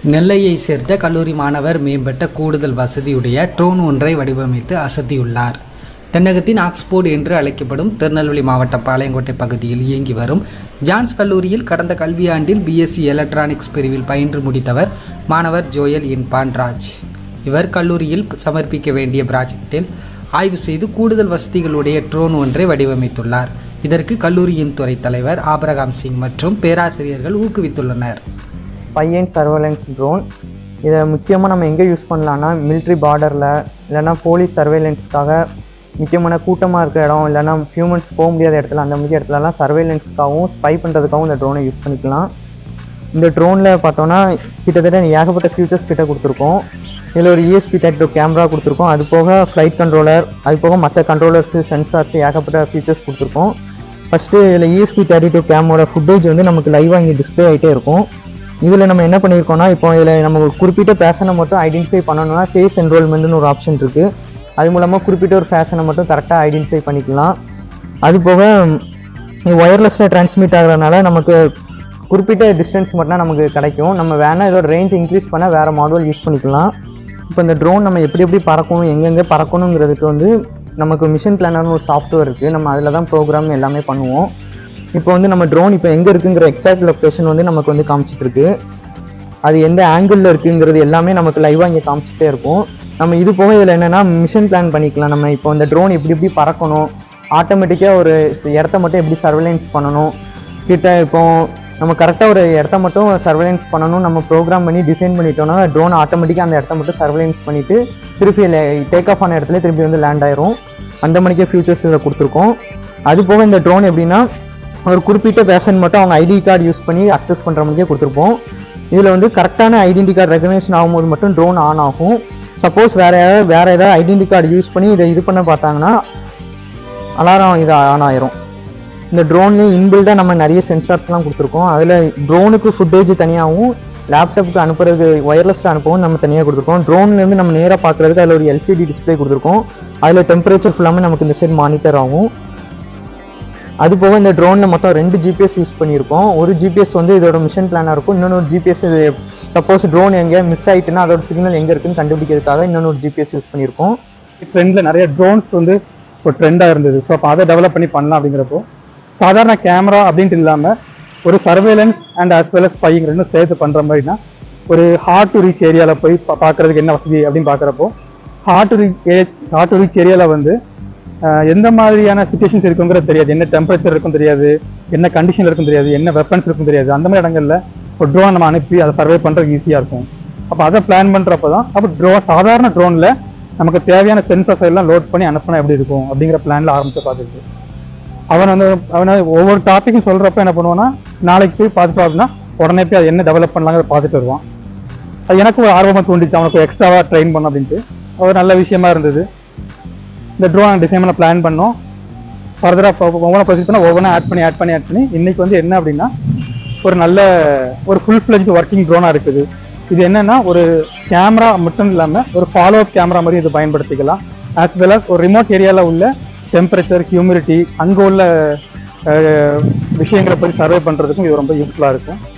நெல்லையை சேர்ந்த கல்லூரி மாணவர் மேம்பட்ட கூடுதல் வசதியுடைய ட்ரோன் ஒன்றை வடிவமைத்து அசத்தியுள்ளார் தென்னகத்தின் ஆக்ஸ்போர்ட் என்று அழைக்கப்படும் திருநெல்வேலி மாவட்டம் பாளையங்கோட்டை பகுதியில் இயங்கி வரும் ஜான்ஸ் கல்லூரியில் கடந்த கல்வியாண்டில் பிஎஸ்சி எலக்ட்ரானிக்ஸ் பிரிவில் பயின்று முடித்தவர் மாணவர் ஜோயல் இன் பான்ராஜ் இவர் கல்லூரியில் சமர்ப்பிக்க வேண்டிய ப்ராஜெக்டில் ஆய்வு செய்து கூடுதல் வசதிகளுடைய ட்ரோன் ஒன்றை வடிவமைத்துள்ளார் இதற்கு கல்லூரியின் துறை தலைவர் ஆபரகாம் சிங் மற்றும் பேராசிரியர்கள் ஊக்குவித்துள்ளனர் பையன் சர்வேலன்ஸ் ட்ரோன் இதை முக்கியமாக நம்ம எங்கே யூஸ் பண்ணலான்னா மிலிட்ரி பார்டரில் இல்லைன்னா போலீஸ் சர்வேலன்ஸ்க்காக முக்கியமான கூட்டமாக இருக்கிற இடம் இல்லைன்னா ஹியூமன்ஸ் போக முடியாத இடத்துல அந்த மாதிரி இடத்துலலாம் சர்வேலன்ஸ்க்காகவும் ஸ்பை பண்ணுறதுக்காகவும் இந்த ட்ரோனை யூஸ் பண்ணிக்கலாம் இந்த ட்ரோனில் பார்த்தோன்னா கிட்டத்தட்ட ஏகப்பட்ட ஃபியூச்சர்ஸ் கிட்ட கொடுத்துருக்கோம் இதில் ஒரு இஎஸ்பி தேர்ட்டி டூ கேமரா கொடுத்துருக்கோம் அது போக ஃப்ளைட் கண்ட்ரோலர் அது போக மற்ற கண்ட்ரோலர்ஸு சென்சார்ஸ் ஏகப்பட்ட ஃபீச்சர்ஸ் கொடுத்துருக்கோம் ஃபஸ்ட்டு இதில் இஎஸ்பி தேர்ட்டி டூ கேமோட ஃபுட்டேஜ் வந்து நமக்கு லைவாக இங்கே டிஸ்பிளே ஆகிட்டே இருக்கும் இதில் நம்ம என்ன பண்ணியிருக்கோம்னா இப்போ இதில் நம்ம ஒரு குறிப்பிட்ட ஃபேஷனை மட்டும் ஐடென்டிஃபை பண்ணணும்னா ஃபேஸ் என்ரோல்மெண்ட்னு ஒரு ஆப்ஷன் இருக்குது அது மூலமாக குறிப்பிட்ட ஒரு ஃபேஷனை மட்டும் கரெக்டாக ஐடென்டிஃபை பண்ணிக்கலாம் அது போக ஒயர்லெஸில் டிரான்ஸ்மிட் ஆகிறதுனால நமக்கு குறிப்பிட்ட டிஸ்டன்ஸ் மட்டும் நமக்கு கிடைக்கும் நம்ம வேணால் இதோட ரேஞ்ச் இன்க்ரீஸ் பண்ண வேறு மாடல் யூஸ் பண்ணிக்கலாம் இப்போ இந்த ட்ரோன் நம்ம எப்படி எப்படி பறக்கணும் எங்கெங்கே பறக்கணுங்கிறதுக்கு வந்து நமக்கு மிஷின் பிளானர்னு ஒரு சாஃப்ட்வேர் இருக்குது நம்ம அதில் தான் ப்ரோக்ராம் எல்லாமே பண்ணுவோம் இப்போ வந்து நம்ம ட்ரோன் இப்போ எங்கே இருக்குங்கிற எக்ஸாக்ட் லொக்கேஷன் வந்து நமக்கு வந்து காமிச்சிட்டு இருக்கு அது எந்த ஆங்கிளில் இருக்குங்கிறது எல்லாமே நமக்கு லைவாக இங்கே காமிச்சிட்டே இருக்கும் நம்ம இது போக இதில் என்னென்னா மிஷன் பிளான் பண்ணிக்கலாம் நம்ம இப்போ இந்த ட்ரோன் இப்படி இப்படி பறக்கணும் ஆட்டோமேட்டிக்காக ஒரு இடத்த மட்டும் எப்படி சர்வேலன்ஸ் பண்ணணும் கிட்ட இப்போ நம்ம கரெக்டாக ஒரு இடத்த மட்டும் சர்வேலன்ஸ் பண்ணணும் நம்ம ப்ரோக்ராம் பண்ணி டிசைன் பண்ணிட்டோம்னா ட்ரோன் ஆட்டோமேட்டிக்காக அந்த இடத்த மட்டும் சர்வேலன்ஸ் பண்ணிவிட்டு திருப்பி டேக் ஆஃப் ஆன இடத்துல திருப்பி வந்து லேண்ட் ஆயிரும் அந்த மணிக்கே ஃபியூச்சர்ஸ் இதில் கொடுத்துருக்கோம் அது போக இந்த ட்ரோன் எப்படின்னா ஒரு குறிப்பிட்ட பேஷன் மட்டும் அவங்க ஐடி கார்டு யூஸ் பண்ணி அக்சஸ் பண்ணுற மாதிரியே கொடுத்துருப்போம் இதில் வந்து கரெக்டான ஐடென்டி கார்டு ரெகனேஷன் ஆகும்போது மட்டும் ட்ரோன் ஆன் ஆகும் சப்போஸ் வேறு யாராவது வேறு ஏதாவது ஐடென்டி கார்டு யூஸ் பண்ணி இதை இது பண்ண பார்த்தாங்கன்னா அலாரம் இது ஆன் ஆயிரும் இந்த ட்ரோன்லேயும் இன்பில்டாக நம்ம நிறைய சென்சார்ஸ்லாம் கொடுத்துருக்கோம் அதில் ட்ரோனுக்கு ஃபுட்டேஜ் தனியாகவும் லேப்டாப்புக்கு அனுப்புறது ஒயர்லெஸ்க்கு அனுப்பவும் நம்ம தனியாக கொடுத்துருக்கோம் ட்ரோன்லேருந்து நம்ம நேராக பார்க்குறதுக்கு அதில் ஒரு எல்சிடி டிஸ்பிளே கொடுத்துருக்கோம் அதில் டெம்பரேச்சர் ஃபுல்லாமே நமக்கு இந்த சைடு மானிட்டர் ஆகும் அது போக இந்த ட்ரோனில் மொத்தம் ரெண்டு ஜிபிஎஸ் யூஸ் பண்ணியிருக்கோம் ஒரு ஜிபிஎஸ் வந்து இதோட மிஷன் பிளானாக இருக்கும் இன்னொன்று ஜிபிஎஸ் இது சப்போஸ் ட்ரோன் எங்கே மிஸ் ஆயிட்டுன்னா அதோட சிக்னல் எங்கே இருக்குன்னு கண்டுபிடிக்கிறதுக்காக இன்னொன்று ஜிபிஎஸ் யூஸ் பண்ணியிருக்கோம் ட்ரெண்டில் நிறைய ட்ரோன்ஸ் வந்து ஒரு ட்ரெண்டாக இருந்தது ஸோ அப்போ அதை டெவலப் பண்ணி பண்ணலாம் அப்படிங்கிறப்போ சாதாரண கேமரா அப்படின்ட்டு இல்லாமல் ஒரு surveillance and as well as spying ரெண்டும் சேர்த்து பண்ணுற மாதிரினா ஒரு ஹார்ட் டு ரீச் ஏரியாவில் போய் பா- பார்க்கறதுக்கு என்ன வசதி அப்படின்னு பார்க்குறப்போ hard to reach hard to reach ஏரியாவில் வந்து அஹ், எந்த மாதிரியான சுச்சுவேஷன்ஸ் இருக்குங்கிறது தெரியாது என்ன டெம்பரேச்சர் இருக்கும் தெரியாது என்ன கண்டிஷன் இருக்கும் தெரியாது என்ன வெப்பன்ஸ் இருக்கும் தெரியாது அந்த மாதிரி இடங்கள்ல ஒரு ட்ரோன் நம்ம அனுப்பி அதை சர்வே பண்ணுறதுக்கு ஈஸியாக இருக்கும் அப்போ அதை பிளான் பண்ணுறப்ப தான் அப்போ ட்ரோ சாதாரண ட்ரோனில் நமக்கு தேவையான சென்சர்ஸ் எல்லாம் லோட் பண்ணி அனுப்பினா எப்படி இருக்கும் அப்படிங்கிற பிளான்ல ஆரம்பிச்சு பார்த்துருக்கு அவன் வந்து அவனை ஒவ்வொரு டாப்பிக்கும் சொல்றப்ப என்ன பண்ணுவான்னா நாளைக்கு போய் பார்த்துட்டு அப்படின்னா உடனே போய் அது என்ன டெவலப் பண்ணலாங்கிறத பார்த்துட்டு வருவான் அது எனக்கு ஒரு ஆர்வமாக தோண்டிச்சு அவனுக்கு எக்ஸ்ட்ராவாக ட்ரெயின் பண்ண அப்படின்ட்டு அது ஒரு நல்ல விஷயமா இருந்தது இந்த ட்ரோன் டிசைன் பண்ண பிளான் பண்ணோம் ஃபர்தராக ஒவ்வொன்றா ப்ரொசீட் பண்ண ஒவ்வொன்றா ஆட் பண்ணி ஆட் பண்ணி ஆட் பண்ணி இன்னைக்கு வந்து என்ன அப்படின்னா ஒரு நல்ல ஒரு ஃபுல் ஃப்ளெஜ் ஒர்க்கிங் ட்ரோனாக இருக்குது இது என்னன்னா ஒரு கேமரா மட்டும் இல்லாமல் ஒரு ஃபாலோ அப் கேமரா மாதிரி இது பயன்படுத்திக்கலாம் ஆஸ் வெல் as ஒரு ரிமோட் ஏரியாவில் உள்ள டெம்பரேச்சர் ஹியூமிடிட்டி அங்கே உள்ள அஹ், விஷயங்களை பற்றி சர்வே பண்ணுறதுக்கும் இது ரொம்ப யூஸ்ஃபுல்லாக இருக்கும்